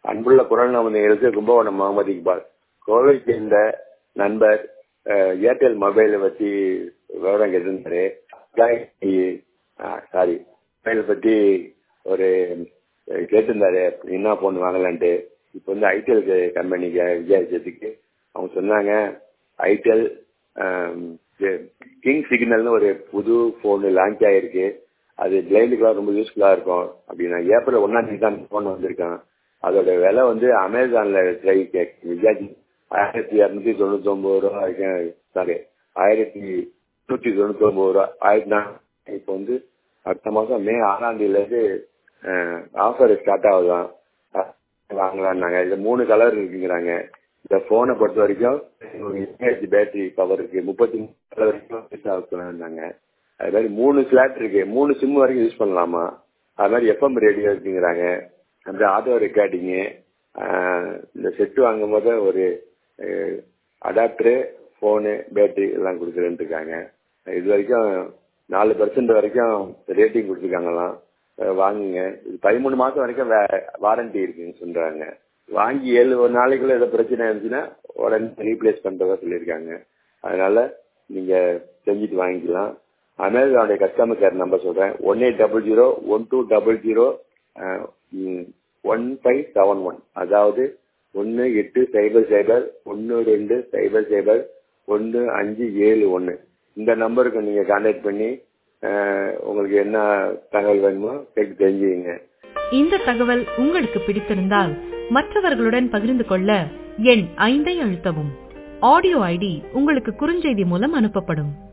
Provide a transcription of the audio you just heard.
அன்புள்ள குரல் நமது கும்பகோணம் முகமது இக்பால் கோவை சேர்ந்த நண்பர் அஹ், ஏர்டெல் மொபைலை பத்தி விவரம் கேட்டிருந்தாரு சாரி மொபைலை பத்தி ஒரு அஹ், கேட்டிருந்தாரு என்ன போன் வாங்கலான்ட்டு இப்போ வந்து ஐடிஎல் கம்பெனிக்கு விசாரிச்சதுக்கு அவங்க சொன்னாங்க ஐடெல் கிங் சிக்னல்னு ஒரு புது ஃபோனு லான்ச் ஆயிருக்கு அது பிளைண்டுக்கெல்லாம் ரொம்ப யூஸ்ஃபுல்லா இருக்கும் அப்படின்னா ஏப்ரல் ஒன்னாம் தேதி தான் ஃபோன் வந்திருக்கான் அதோட விலை வந்து அமேசான்ல ட்ரை விசாரிச்சு ஆயிரத்தி இரநூத்தி தொண்ணூத்தி ஒன்பது ரூபா சாரி ஆயிரத்தி நூத்தி தொண்ணூத்தி ஒன்பது ரூபா ஆயிரத்தி நான் இப்போ வந்து அடுத்த மாசம் மே ஆறாம் தேதியில இருந்து ஆஃபர் ஸ்டார்ட் ஆகுதான் வாங்கலாம்னாங்க இதுல மூணு கலர் இருக்குங்கிறாங்க இந்த போனை பொறுத்த வரைக்கும் ஒரு பேட்டரி பவர் இருக்கு முப்பத்தி மூணு கலர் வரைக்கும் யூஸ் ஆகலாம்னாங்க அது மாதிரி மூணு ஸ்லாட் இருக்கு மூணு சிம் வரைக்கும் யூஸ் பண்ணலாமா அது மாதிரி எஃப்எம் ரேடியோ இருக்குங்கிறாங்க அந்த ஆட்டோ ரெக்கார்டிங்கு இந்த செட்டு வாங்கும் போது ஒரு அடாப்டரு ஃபோனு பேட்டரி எல்லாம் கொடுக்குறேன்னு இருக்காங்க இது வரைக்கும் நாலு பர்சன்ட் வரைக்கும் ரேட்டிங் கொடுத்துருக்காங்களாம் அஹ் வாங்குங்க இது பதிமூணு மாசம் வரைக்கும் வாரண்டி இருக்குன்னு சொல்றாங்க வாங்கி ஏழு ஒரு நாளைக்குள்ள ஏதோ பிரச்சனை இருந்துச்சுன்னா உடனே ரீப்ளேஸ் பண்றதா சொல்லியிருக்காங்க அதனால நீங்க செஞ்சுட்டு வாங்கிக்கலாம் அமேசானுடைய கஸ்டமர் கேர் நம்பர் சொல்றேன் one eight double zero one two double zero one five seven one அதாவது ஒன்று எட்டு சைபர் சைபர் ஒன்று ரெண்டு சைபர் சைபர் ஒன்று அஞ்சு ஏழு ஒன்று இந்த நம்பருக்கு நீங்கள் கான்டாக்ட் பண்ணி அஹ், உங்களுக்கு என்ன தகவல் வேணுமோ கேட்டு தெரிஞ்சுக்கங்க இந்த தகவல் உங்களுக்கு பிடித்திருந்தால் மற்றவர்களுடன் பகிர்ந்து கொள்ள எண் ஐந்தை அழுத்தவும் ஆடியோ ஐடி உங்களுக்கு குறுஞ்செய்தி மூலம் அனுப்பப்படும்